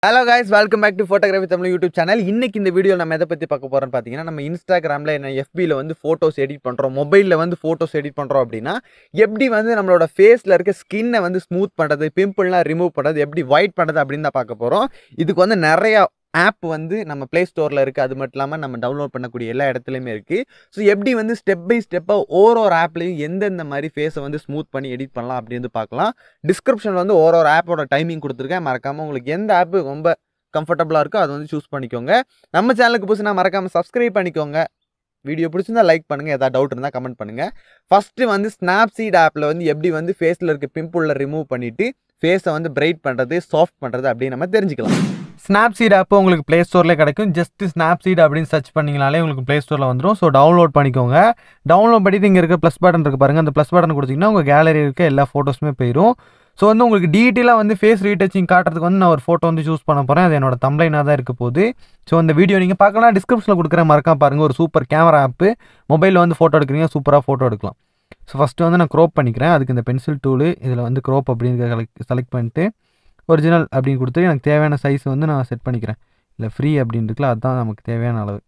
hello guys welcome back to photography Tamil YouTube channel இன்னைக்கு இந்த video நம்ம எதை பற்றி பார்க்க போகிறோம்னு பார்த்தீங்கன்னா நம்ம இன்ஸ்டாகிராமில் என்ன எஃபியில் வந்து ஃபோட்டோஸ் எடிட் பண்ணுறோம் மொபைலில் வந்து ஃபோட்டோஸ் எடிட் பண்ணுறோம் அப்படின்னா எப்படி வந்து நம்மளோட ஃபேஸில் இருக்க ஸ்கின்னை வந்து ஸ்மூத் பண்ணுறது பிம்பிள்லாம் ரிமூவ் பண்ணுறது எப்படி ஒயிட் பண்ணுறது அப்படின்னு தான் பார்க்க போகிறோம் இதுக்கு வந்து நிறையா ஆப் வந்து நம்ம ப்ளே ஸ்டோரில் இருக்குது அது மட்டும் இல்லாமல் நம்ம டவுன்லோட் பண்ணக்கூடிய எல்லா இடத்துலையுமே இருக்குது ஸோ எப்படி வந்து ஸ்டெப் பை ஸ்டெப்பாக ஒரு ஒரு ஆப்லையும் எந்தெந்த மாதிரி ஃபேஸை வந்து ஸ்மூத் பண்ணி எடிட் பண்ணலாம் அப்படின்னு பார்க்கலாம் டிஸ்கிரிப்ஷனில் வந்து ஒரு ஒரு ஆப்போட டைமிங் கொடுத்துருக்கேன் மறக்காமல் உங்களுக்கு எந்த ஆப் ரொம்ப கம்ஃபர்டபுளாக இருக்கோ அதை வந்து சூஸ் பண்ணிக்கோங்க நம்ம சேனலுக்கு புதுசுனா மறக்காமல் சப்ஸ்கிரைப் பண்ணிக்கோங்க வீடியோ பிடிச்சிருந்தா லைக் பண்ணுங்கள் ஏதாவது டவுட் இருந்தால் கமெண்ட் பண்ணுங்கள் ஃபஸ்ட்டு வந்து ஸ்னாப்சீட் ஆப்பில் வந்து எப்படி வந்து ஃபேஸில் இருக்க பிம்பிளில் ரிமூவ் பண்ணிவிட்டு ஃபேஸை வந்து பிரைட் பண்ணுறது சாஃப்ட் பண்ணுறது அப்படின்னு நம்ம தெரிஞ்சுக்கலாம் ஸ்னாப்சீட் ஆப் உங்களுக்கு ப்ளே ஸ்டோர்லேயே கிடைக்கும் ஜஸ்ட் ஸ்னாப்சீட் அப்படின்னு சர்ச் பண்ணிங்கனாலே உங்களுக்கு ப்ளே ஸ்டோரில் வந்துடும் ஸோ டவுன்லோட் பண்ணிக்கோங்க டவுன்லோட் பண்ணிட்டு இங்கே இருக்க ப்ளஸ் பட்டன் இருக்குது பாருங்கள் அந்த ப்ளஸ் பட்டன் கொடுத்தீங்கன்னா உங்கள் கேலரி இருக்க எல்லா ஃபோட்டோஸுமே போயிடும் ஸோ வந்து உங்களுக்கு டீட்டெயிலாக வந்து ஃபேஸ் ரீடச்சிங் காட்டுறதுக்கு வந்து நான் ஒரு ஃபோட்டோ வந்து சூஸ் பண்ண போகிறேன் அது என்னோட தம்ப்ளைனாக தான் இருக்க போகுது ஸோ இந்த வீடியோ நீங்கள் பார்க்கலாம் டிஸ்கிரிப்ஷனில் கொடுக்குறேன் மறக்காம பாருங்கள் ஒரு சூப்பர் கேமரா ஆப்பு மொபைலில் வந்து ஃபோட்டோ எடுக்கிறீங்க சூப்பராக ஃபோட்டோ எடுக்கலாம் ஸோ ஃபஸ்ட்டு வந்து நான் க்ரோப் பண்ணிக்கிறேன் அதுக்கு இந்த பென்சில் டூலு இதில் வந்து க்ரோப் அப்படின்னு செலக்ட் பண்ணிட்டு ஒரிஜினல் அப்படின்னு கொடுத்து எனக்கு தேவையான சைஸ் வந்து நான் செட் பண்ணிக்கிறேன் இல்லை ஃப்ரீ அப்படின்னு இருக்குல்ல அதுதான் நமக்கு தேவையான அளவு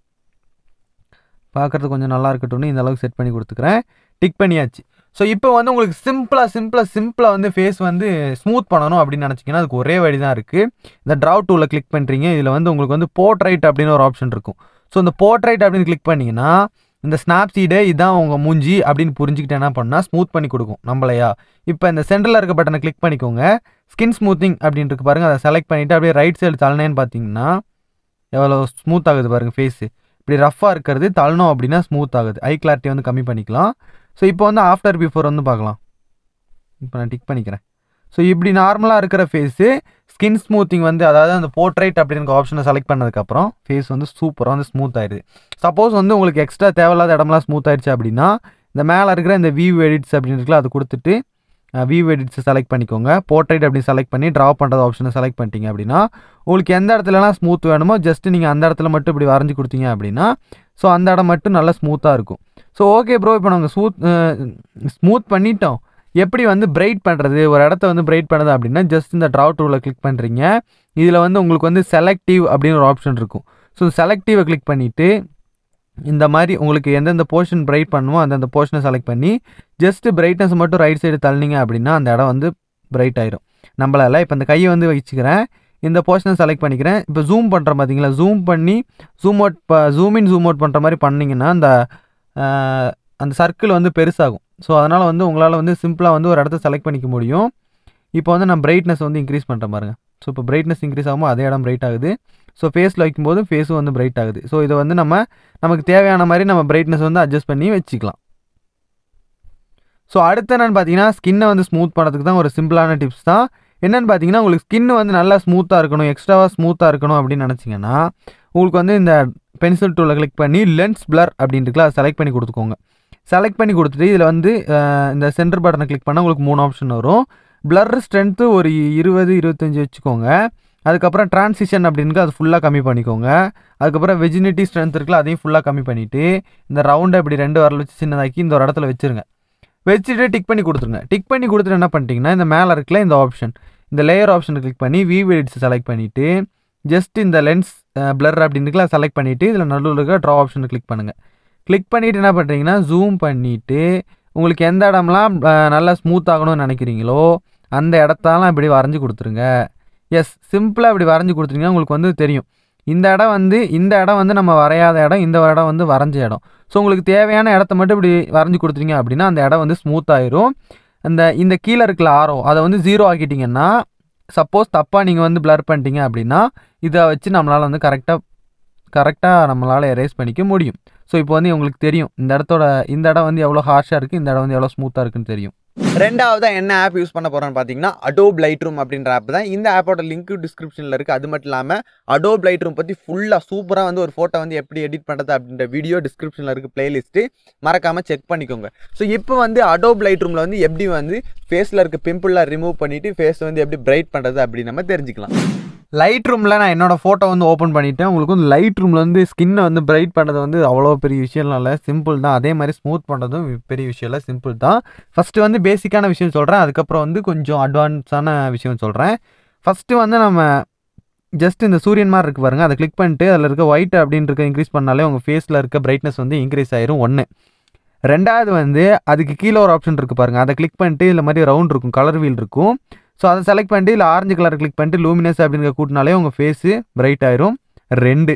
பார்க்குறது கொஞ்சம் நல்லா இருக்கட்டும்னு இந்த அளவுக்கு செட் பண்ணி கொடுத்துக்கிறேன் டிக் பண்ணியாச்சு ஸோ இப்போ வந்து உங்களுக்கு சிம்பிளாக சிம்பிளாக சிம்பிளாக வந்து ஃபேஸ் வந்து ஸ்மூத் பண்ணணும் அப்படின்னு நினச்சிங்கன்னா அதுக்கு ஒரே வழி தான் இருக்குது இந்த ட்ராவ் டூவில் கிளிக் பண்ணுறீங்க இதில் வந்து உங்களுக்கு வந்து போர்ட்ரைட் அப்படின்னு ஒரு ஆப்ஷன் இருக்கும் ஸோ இந்த போர்ட்ரைட் அப்படின்னு கிளிக் பண்ணிங்கன்னா இந்த ஸ்னாப்சீடே இதான் உங்கள் மூஞ்சி அப்படின்னு புரிஞ்சுக்கிட்டு என்ன பண்ணால் ஸ்மூத் பண்ணி கொடுக்கும் நம்மளையா இப்போ இந்த சென்டரில் இருக்க பட்டனை கிளிக் பண்ணிக்கோங்க ஸ்கின் ஸ்மூத்திங் அப்படின்னு இருக்கு பாருங்கள் அதை செலக்ட் பண்ணிவிட்டு அப்படியே ரைட் சைடு தள்ளனேன்னு பார்த்தீங்கன்னா எவ்வளோ ஸ்மூத் ஆகுது பாருங்கள் ஃபேஸு இப்படி ரஃப்பாக இருக்கிறது தள்ளணும் அப்படின்னா ஸ்மூத் ஆகுது ஐ கிளாரிட்டி வந்து கம்மி பண்ணிக்கலாம் ஸோ இப்போ வந்து ஆஃப்டர் பிஃபோர் வந்து பார்க்கலாம் இப்போ நான் டிக் பண்ணிக்கிறேன் ஸோ இப்படி நார்மலாக இருக்கிற ஃபேஸு ஸ்கின் ஸ்மூத்திங் வந்து அதாவது அந்த போர்ட்ரைட் அப்படிங்கிற ஆப்ஷனை செலக்ட் பண்ணதுக்கப்புறம் ஃபேஸ் வந்து சூப்பராக வந்து ஸ்மூத் ஆயிடுது சப்போஸ் வந்து உங்களுக்கு எக்ஸ்ட்ரா தேவையில்லாத இடம்லாம் ஸ்மூத் ஆயிடுச்சு அப்படின்னா இந்த மேலே இருக்கிற இந்த வியூ எடிட்ஸ் அப்படின்னு இருக்குல்ல அது கொடுத்துட்டு வியூ எடிட்ஸை செலக்ட் பண்ணிக்கோங்க போர்ட்ரைட் அப்படின்னு செலக்ட் பண்ணி ட்ரா பண்ணுறது ஆப்ஷனை செலக்ட் பண்ணிட்டீங்க அப்படின்னா உங்களுக்கு எந்த இடத்துலலாம் ஸ்மூத் வேணுமோ ஜஸ்ட் நீங்கள் அந்த இடத்துல மட்டும் இப்படி வரைஞ்சி கொடுத்தீங்க அப்படின்னா ஸோ அந்த இடம் மட்டும் நல்லா ஸ்மூத்தாக இருக்கும் ஸோ ஓகே ப்ரோ இப்போ நாங்கள் ஸ்மூத் ஸ்மூத் பண்ணிட்டோம் எப்படி வந்து பிரைட் பண்ணுறது ஒரு இடத்த வந்து பிரைட் பண்ணுறது அப்படின்னா ஜஸ்ட் இந்த ட்ராவ் டூவில் கிளிக் பண்ணுறீங்க இதில் வந்து உங்களுக்கு வந்து செலக்டிவ் அப்படின்னு ஒரு ஆப்ஷன் இருக்கும் ஸோ செலக்டிவை கிளிக் பண்ணிவிட்டு இந்த மாதிரி உங்களுக்கு எந்தெந்த போர்ஷன் பிரைட் பண்ணுமோ அந்தந்த போர்ஷனை செலக்ட் பண்ணி ஜஸ்ட் பிரைட்னஸ் மட்டும் ரைட் சைடு தள்ளினீங்க அப்படின்னா அந்த இடம் வந்து பிரைட் ஆயிரும் நம்மளால் இப்போ இந்த கையை வந்து வச்சுக்கிறேன் இந்த போர்ஷனை செலக்ட் பண்ணிக்கிறேன் இப்போ ஜூம் பண்ணுறேன் பார்த்தீங்களா ஜூம் பண்ணி zoom out zoom in zoom out பண்ணுற மாதிரி பண்ணிங்கன்னா அந்த அந்த சர்க்கிள் வந்து பெருசாகும் ஸோ அதனால் வந்து உங்களால் வந்து சிம்பிளாக வந்து ஒரு இடத்த செலக்ட் பண்ணிக்க முடியும் இப்போ வந்து நான் பிரைட்னஸ் வந்து இன்க்ரீஸ் பண்ணுறேன் பாருங்க ஸோ இப்போ பிரைட்னஸ் இன்க்ரீஸ் ஆகும்போது அதே இடம் பிரைட் ஆகுது ஸோ ஃபேஸில் வைக்கும்போது ஃபேஸும் வந்து பிரைட் ஆகுது ஸோ இதை வந்து நம்ம நமக்கு தேவையான மாதிரி நம்ம பிரைட்னஸ் வந்து அட்ஜஸ்ட் பண்ணி வச்சுக்கலாம் ஸோ அடுத்து என்னென்னு பார்த்தீங்கன்னா ஸ்கின்னை வந்து ஸ்மூத் பண்ணுறதுக்கு தான் ஒரு சிம்பிளான டிப்ஸ் தான் என்னென்னு பார்த்தீங்கன்னா உங்களுக்கு ஸ்கின் வந்து நல்லா ஸ்மூத்தாக இருக்கணும் எக்ஸ்ட்ராவாக ஸ்மூத்தாக இருக்கணும் அப்படின்னு நினச்சிங்கன்னா உங்களுக்கு வந்து இந்த பென்சில் டூவில் கிளிக் பண்ணி லென்ஸ் பிளர் அப்படின்ட்டுல அதை செலக்ட் பண்ணி கொடுத்துக்கோங்க செலக்ட் பண்ணி கொடுத்துட்டு இதில் வந்து இந்த சென்டர் பட்டனை கிளிக் பண்ணால் உங்களுக்கு மூணு ஆப்ஷன் வரும் பிளர் ஸ்ட்ரென்த்து ஒரு இருபது இருபத்தஞ்சி வச்சுக்கோங்க அதுக்கப்புறம் டிரான்சிஷன் அப்படின்னு அது ஃபுல்லாக கம்மி பண்ணிக்கோங்க அதுக்கப்புறம் வெஜினிட்டி ஸ்ட்ரென்த் இருக்குல்ல அதையும் ஃபுல்லாக கம்மி பண்ணிவிட்டு இந்த ரவுண்டை இப்படி ரெண்டு வரல வச்சு சின்னதாக்கி இந்த ஒரு இடத்துல வச்சுருங்க வச்சுட்டு டிக் பண்ணி கொடுத்துருங்க டிக் பண்ணி கொடுத்துட்டு என்ன பண்ணிட்டீங்கன்னா இந்த மேலே இருக்குல்ல இந்த ஆப்ஷன் இந்த லேயர் ஆப்ஷனை கிளிக் பண்ணி வியூ எடிட்ஸ் செலக்ட் பண்ணிவிட்டு ஜஸ்ட் இந்த லென்ஸ் பிளர் அப்படின்னு செலக்ட் பண்ணிவிட்டு இதில் நடுவில் இருக்க ட்ரா ஆப்ஷனை கிளிக் பண்ணுங்கள் கிளிக் பண்ணிவிட்டு என்ன பண்ணுறீங்கன்னா ஜூம் பண்ணிவிட்டு உங்களுக்கு எந்த இடம்லாம் நல்லா ஸ்மூத் ஆகணும்னு நினைக்கிறீங்களோ அந்த இடத்தெல்லாம் இப்படி வரைஞ்சி கொடுத்துருங்க எஸ் சிம்பிளாக இப்படி வரைஞ்சி கொடுத்துருங்க உங்களுக்கு வந்து தெரியும் இந்த இடம் வந்து இந்த இடம் வந்து நம்ம வரையாத இடம் இந்த இடம் வந்து வரைஞ்ச இடம் ஸோ உங்களுக்கு தேவையான இடத்த மட்டும் இப்படி வரைஞ்சி கொடுத்துருங்க அப்படின்னா அந்த இடம் வந்து ஸ்மூத் ஆயிரும் அந்த இந்த கீழே இருக்கிற ஆரம் அதை வந்து ஜீரோ ஆக்கிட்டிங்கன்னா சப்போஸ் தப்பாக நீங்கள் வந்து பிளர் பண்ணிட்டீங்க அப்படின்னா இதை வச்சு நம்மளால் வந்து கரெக்டாக கரெக்டாக நம்மளால் எரேஸ் பண்ணிக்க முடியும் ஸோ இப்போ வந்து உங்களுக்கு தெரியும் இந்த இடத்தோட இந்த இடம் வந்து எவ்வளோ ஹார்ஷாக இருக்குது இந்த இடம் வந்து எவ்வளோ ஸ்மூத்தாக இருக்குன்னு தெரியும் ரெண்டாவதாக என்ன ஆப் யூஸ் பண்ண போகிறோன்னு பார்த்தீங்கன்னா அடோப் லைட் ரூம் அப்படின்ற ஆப் தான் இந்த ஆப்போட லிங்க் டிஸ்கிரிப்ஷனில் இருக்குது அது மட்டும் இல்லாமல் அடோப் லைட் ரூம் பற்றி ஃபுல்லாக சூப்பராக வந்து ஒரு ஃபோட்டோ வந்து எப்படி எடிட் பண்ணுறது அப்படின்ற வீடியோ டிஸ்கிரிப்ஷனில் இருக்குது பிளேலிஸ்ட்டு மறக்காமல் செக் பண்ணிக்கோங்க ஸோ இப்போ வந்து அடோப் லைட் ரூமில் வந்து எப்படி வந்து ஃபேஸில் இருக்க பிம்பிளாக ரிமூவ் பண்ணிவிட்டு ஃபேஸ் வந்து எப்படி பிரைட் பண்ணுறது அப்படின்னு நம்ம தெரிஞ்சுக்கலாம் லைட் ரூமில் நான் என்னோடய ஃபோட்டோ வந்து ஓப்பன் பண்ணிவிட்டேன் உங்களுக்கு வந்து லைட் ரூமில் வந்து ஸ்கின்னை வந்து பிரைட் பண்ணுறது வந்து அவ்வளோ பெரிய விஷயம்லாம் இல்லை சிம்பிள் தான் அதே மாதிரி ஸ்மூத் பண்ணுறதும் பெரிய விஷயம் இல்லை சிம்பிள் தான் ஃபஸ்ட்டு வந்து பேசிக்கான விஷயம் சொல்கிறேன் அதுக்கப்புறம் வந்து கொஞ்சம் அட்வான்ஸான விஷயம் சொல்கிறேன் ஃபஸ்ட்டு வந்து நம்ம ஜஸ்ட் இந்த சூரியன் மாதிரி இருக்கு பாருங்க அதை கிளிக் பண்ணிட்டு அதில் இருக்க ஒயிட் அப்படின்னு இருக்க இன்க்ரீஸ் பண்ணாலே உங்கள் ஃபேஸில் இருக்க பிரைட்னஸ் வந்து இன்க்ரீஸ் ஆயிரும் ஒன்று ரெண்டாவது வந்து அதுக்கு கீழே ஒரு ஆப்ஷன் இருக்குது பாருங்கள் அதை கிளிக் பண்ணிட்டு இல்லை மாதிரி ரவுண்ட் இருக்கும் கலர் வீல் இருக்கும் ஸோ அதை செலக்ட் பண்ணிட்டு இல்லை ஆரஞ்சு கலர் கிளிக் பண்ணிட்டு லூமினஸ் அப்படிங்கிற கூட்டினாலே உங்கள் ஃபேஸு பிரைட் ஆயிரும் ரெண்டு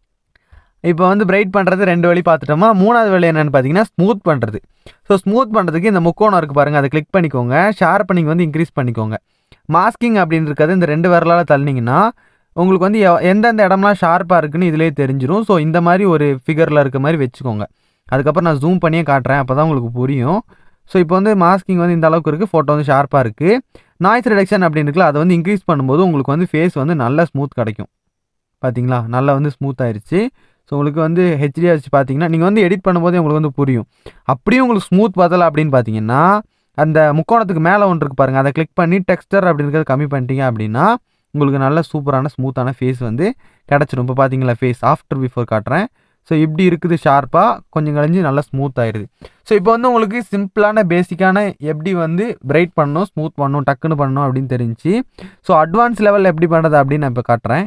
இப்போ வந்து பிரைட் பண்ணுறது ரெண்டு வழி பார்த்துட்டோமா மூணாவது வழி என்னென்னு பார்த்தீங்கன்னா ஸ்மூத் பண்ணுறது ஸோ ஸ்மூத் பண்ணுறதுக்கு இந்த முக்கோணம் இருக்குது பாருங்கள் அதை கிளிக் பண்ணிக்கோங்க ஷார்ப்பனிங் வந்து இன்க்ரீஸ் பண்ணிக்கோங்க மாஸ்கிங் அப்படின்னு இருக்கிறது இந்த ரெண்டு விரலால் தள்ளினீங்கன்னா உங்களுக்கு வந்து எவ- எந்தெந்த இடம்லாம் ஷார்ப்பாக இருக்குன்னு இதிலே தெரிஞ்சிரும் ஸோ இந்த மாதிரி ஒரு ஃபிகரில் இருக்க மாதிரி வச்சுக்கோங்க அதுக்கப்புறம் நான் ஜூம் பண்ணியே காட்டுறேன் அப்போ தான் உங்களுக்கு புரியும் ஸோ இப்போ வந்து மாஸ்கிங் வந்து இந்த அளவுக்கு இருக்குது ஃபோட்டோ வந்து ஷார்ப்பாக இருக்குது நாய்ஸ் ரிடக்ஷன் அப்படின்னு இருக்குல்ல அதை வந்து இன்க்ரீஸ் பண்ணும்போது உங்களுக்கு வந்து ஃபேஸ் வந்து நல்லா ஸ்மூத் கிடைக்கும் பார்த்தீங்களா நல்லா வந்து ஸ்மூத் ஆயிருச்சு ஸோ உங்களுக்கு வந்து ஹெச்டிஆர் வச்சு பார்த்தீங்கன்னா நீங்கள் வந்து எடிட் பண்ணும்போதே உங்களுக்கு வந்து புரியும் அப்படியும் உங்களுக்கு ஸ்மூத் பத்தலை அப்படின்னு பார்த்தீங்கன்னா அந்த முக்கோணத்துக்கு மேலே ஒன்று இருக்கு பாருங்கள் அதை கிளிக் பண்ணி டெக்ஸ்டர் அப்படின்றத கம்மி பண்ணிட்டீங்க அப்படின்னா உங்களுக்கு நல்ல சூப்பரான ஸ்மூத்தான ஃபேஸ் வந்து கிடச்சிடும் இப்போ பார்த்தீங்களா ஃபேஸ் ஆஃப்டர் பிஃபோர் காட்டுறேன் ஸோ இப்படி இருக்குது ஷார்ப்பாக கொஞ்சம் கழிஞ்சு நல்லா ஸ்மூத் ஆயிடுது ஸோ இப்போ வந்து உங்களுக்கு சிம்பிளான பேசிக்கான எப்படி வந்து பிரைட் பண்ணணும் ஸ்மூத் பண்ணணும் டக்குன்னு பண்ணணும் அப்படின்னு தெரிஞ்சு ஸோ அட்வான்ஸ் லெவலில் எப்படி பண்ணுறது அப்படின்னு நான் இப்போ காட்டுறேன்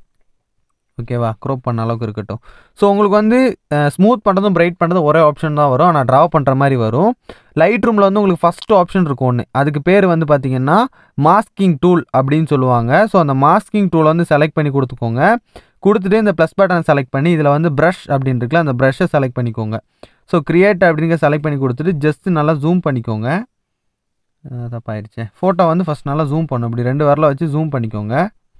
ஓகேவா க்ரோப் பண்ண அளவுக்கு இருக்கட்டும் ஸோ உங்களுக்கு வந்து ஸ்மூத் பண்ணுறதும் பிரைட் பண்ணுறதும் ஒரே ஆப்ஷன் தான் வரும் ஆனால் ட்ரா பண்ணுற மாதிரி வரும் லைட் ரூமில் வந்து உங்களுக்கு ஃபஸ்ட்டு ஆப்ஷன் இருக்கும் ஒன்று அதுக்கு பேர் வந்து பார்த்தீங்கன்னா மாஸ்கிங் டூல் அப்படின்னு சொல்லுவாங்க ஸோ அந்த மாஸ்கிங் டூலை வந்து செலக்ட் பண்ணி கொடுத்துக்கோங்க கொடுத்துட்டு இந்த ப்ளஸ் பட்டனை செலக்ட் பண்ணி இதில் வந்து ப்ரஷ் அப்படின்னு இருக்குல்ல அந்த ப்ரஷ்ஷை செலக்ட் பண்ணிக்கோங்க ஸோ கிரியேட் அப்படிங்க செலக்ட் பண்ணி கொடுத்துட்டு ஜஸ்ட் நல்லா ஜூம் பண்ணிக்கோங்க அஹ் தப்பாயிடுச்சே ஃபோட்டோ வந்து ஃபஸ்ட் நல்லா ஜூம் பண்ணும் இப்படி ரெண்டு வரல வச்சு ஜூம் பண்ணிக்கோங்க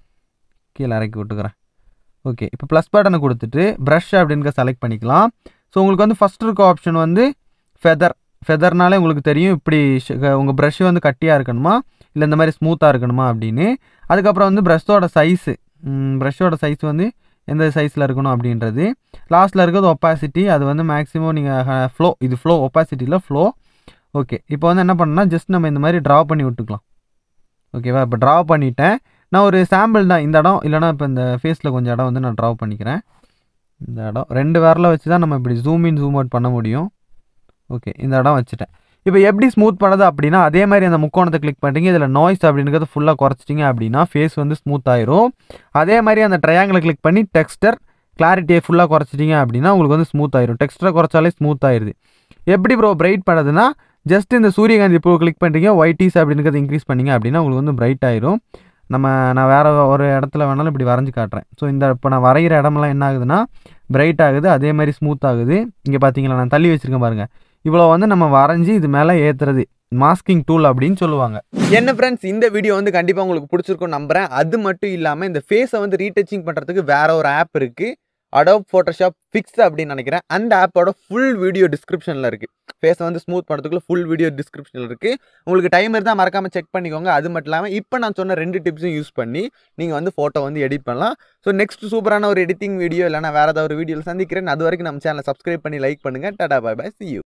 கீழே இறக்கி விட்டுக்கிறேன் ஓகே இப்போ ப்ளஸ் பட்டனை கொடுத்துட்டு ப்ரஷ் அப்படிங்க செலக்ட் பண்ணிக்கலாம் ஸோ உங்களுக்கு வந்து ஃபஸ்ட் இருக்க ஆப்ஷன் வந்து ஃபெதர் ஃபெதர்னாலே உங்களுக்கு தெரியும் இப்படி உங்கள் ப்ரஷ் வந்து கட்டியாக இருக்கணுமா இல்லை இந்த மாதிரி ஸ்மூத்தாக இருக்கணுமா அப்படின்னு அதுக்கப்புறம் வந்து ப்ரஷ்ஷோட சைஸு ப்ரஷ்ஷோட சைஸ் வந்து எந்த சைஸில் இருக்கணும் அப்படின்றது லாஸ்ட்டில் இருக்கிறது ஒப்பாசிட்டி அது வந்து மேக்ஸிமம் நீங்கள் ஃப்ளோ இது ஃப்ளோ ஒப்பாசிட்டியில் ஃப்ளோ ஓகே இப்போ வந்து என்ன பண்ணணும்னா ஜஸ்ட் நம்ம இந்த மாதிரி ட்ரா பண்ணி விட்டுக்கலாம் ஓகேவா இப்போ ட்ரா பண்ணிட்டேன் நான் ஒரு சாம்பிள் தான் இந்த இடம் இல்லைனா இப்போ இந்த ஃபேஸில் கொஞ்சம் இடம் வந்து நான் ட்ரா பண்ணிக்கிறேன் இந்த இடம் ரெண்டு விரல வச்சு தான் நம்ம இப்படி ஜூம் இன் ஜூம் அவுட் பண்ண முடியும் ஓகே இந்த இடம் வச்சுட்டேன் இப்போ எப்படி ஸ்மூத் பண்ணுறது அப்படின்னா அதே மாதிரி அந்த முக்கோணத்தை கிளிக் பண்ணுறீங்க இதில் நாய்ஸ் அப்படிங்கிறத ஃபுல்லாக குறைச்சிட்டிங்க அப்படின்னா ஃபேஸ் வந்து ஸ்மூத் ஆயிரும் அதே மாதிரி அந்த ட்ரையாங்கிளை கிளிக் பண்ணி டெக்ஸ்டர் கிளாரிட்டியை ஃபுல்லாக குறைச்சிட்டிங்க அப்படின்னா உங்களுக்கு வந்து ஸ்மூத் ஆயிரும் டெக்ஸ்டரை குறைச்சாலே ஸ்மூத் ஆயிருது எப்படி ப்ரோ பிரைட் பண்ணுறதுன்னா ஜஸ்ட் இந்த சூரியகாந்தி இப்போ கிளிக் பண்ணுறீங்க ஒயிட்டிஸ் அப்படிங்கிறத இன்க்ரீஸ் பண்ணீங்க அப்படின்னா உங்களுக்கு வந்து பிரைட் ஆயிரும் நம்ம நான் வேறு ஒரு இடத்துல வேணாலும் இப்படி வரைஞ்சி காட்டுறேன் ஸோ இந்த இப்போ நான் வரைகிற இடமெல்லாம் என்ன ஆகுதுன்னா பிரைட் ஆகுது அதே மாதிரி ஸ்மூத் ஆகுது இங்கே பார்த்தீங்களா நான் தள்ளி வச்சிருக்கேன் பாருங்கள் இவ்வளோ வந்து நம்ம வரைஞ்சி இது மேலே ஏற்றுறது மாஸ்கிங் டூல் அப்படின்னு சொல்லுவாங்க என்ன ஃப்ரெண்ட்ஸ் இந்த வீடியோ வந்து கண்டிப்பாக உங்களுக்கு பிடிச்சிருக்கும் நம்புறேன் அது மட்டும் இல்லாமல் இந்த ஃபேஸை வந்து ரீடச்சிங் பண்ணுறதுக்கு வேற ஒரு ஆப் இருக்குது அடோப் ஃபோட்டோஷாப் ஃபிக்ஸ் அப்படின்னு நினைக்கிறேன் அந்த ஆப்போட ஃபுல் வீடியோ டிஸ்கிரிப்ஷனில் இருக்குது ஃபேஸை வந்து ஸ்மூத் பண்ணுறதுக்குள்ள ஃபுல் வீடியோ டிஸ்கிரிப்ஷனில் இருக்குது உங்களுக்கு டைம் இருந்தால் மறக்காமல் செக் பண்ணிக்கோங்க அது மட்டும் இல்லாமல் இப்போ நான் சொன்ன ரெண்டு டிப்ஸும் யூஸ் பண்ணி நீங்கள் வந்து ஃபோட்டோ வந்து எடிட் பண்ணலாம் ஸோ நெக்ஸ்ட் சூப்பரான ஒரு எடிட்டிங் வீடியோ இல்லைனா வேறு ஏதாவது ஒரு வீடியோவில் சந்திக்கிறேன் அது வரைக்கும் நம்ம சேனலை சப்ஸ்கிரைப் பண்ணி லைக் பண்ணுங்கள் டாடா பாய் பாய் சி யூ